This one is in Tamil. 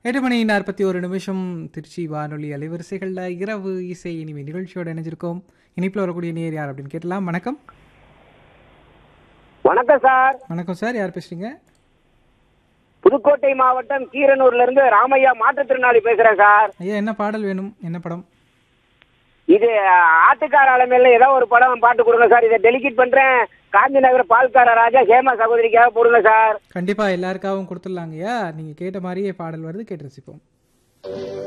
எட்டு மணி நாற்பத்தி ஒரு நிமிஷம் திருச்சி வானொலி அலைவரிசைகளில் இரவு இசை இனிமே நிகழ்ச்சியோட இணைஞ்சிருக்கோம் இனிப்பில் வரக்கூடிய நேர் யார் அப்படின்னு கேட்டலாம் வணக்கம் வணக்கம் சார் வணக்கம் சார் யார் பேசுறீங்க புதுக்கோட்டை மாவட்டம் கீரனூர்ல இருந்து ராமையா மாற்றுத்திறனாளி பேசுறேன் சார் ஐயா என்ன பாடல் வேணும் என்ன படம் இது ஆட்டுக்கார அலமையில ஏதோ ஒரு படம் பாட்டு கொடுங்க சார் இதை டெலிகேட் பண்றேன் காந்தி நகர் பால்கார ராஜா ஹேமா சகோதரிக்காக போடுங்க சார் கண்டிப்பாக எல்லாருக்காகவும் கொடுத்துடலாங்கய்யா நீங்கள் கேட்ட மாதிரியே பாடல் வருது கேட்டு ரசிப்போம்